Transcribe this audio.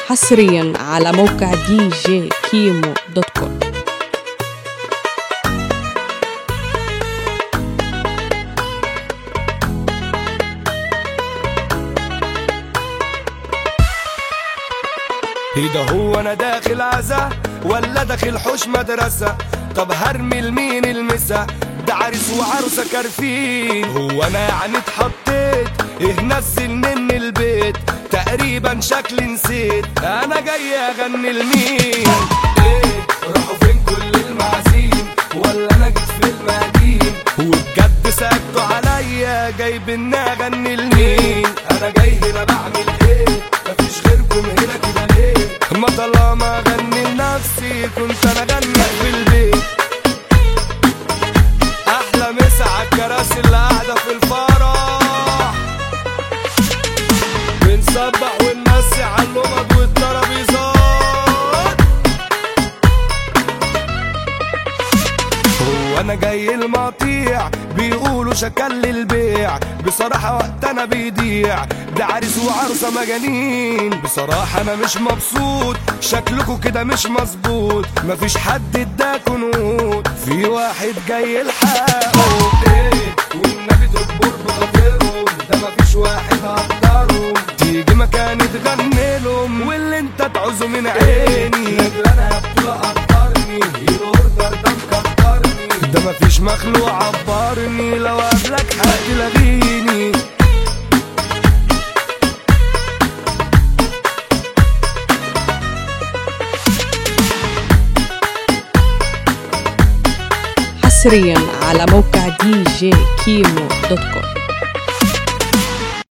حصريا على موقع دي جي كيمو دوت كوم ايه ده هو انا داخل عزا ولا داخل حوش مدرسة طب هرمي لمين المسا ده عريس وعروسة كارفين هو انا يعني اتحطيت ايه نزلني من البيت تقريبا شكلي نسيت انا جاي اغني لمين ايه راحوا فين كل المعازيم ولا انا جيت في المقاديم وبجد ساكتوا عليا جايبين اغني لمين انا جاي هنا بعمل ايه مفيش غيركم هنا كده ليه ما طالما اغني لنفسي كنت انا اغني في البيت احلى مسا على الكراسي اللي قاعده في الفرح بنسبح ونمسي على اللمض والترابيزات هو انا جاي المقطيع بيقولوا شكل البيع بصراحة وقت انا بيضيع ده عريس وعروسة مجانين بصراحة انا مش مبسوط شكلكوا كده مش مظبوط مفيش حد اداكوا نقود في واحد جاي الحقه ايه والنبي تكبر بخاطرهم ده مفيش واحد هقدرهم تيجي مكاني تغني لهم واللي انت تعوزه من عيني انا بطولة قدرني الاوردر ده مكترني ده مفيش مخلوق عبرني لو قابلك هتلاقيني حصريا على موقع دي جي كيمو دوت كوم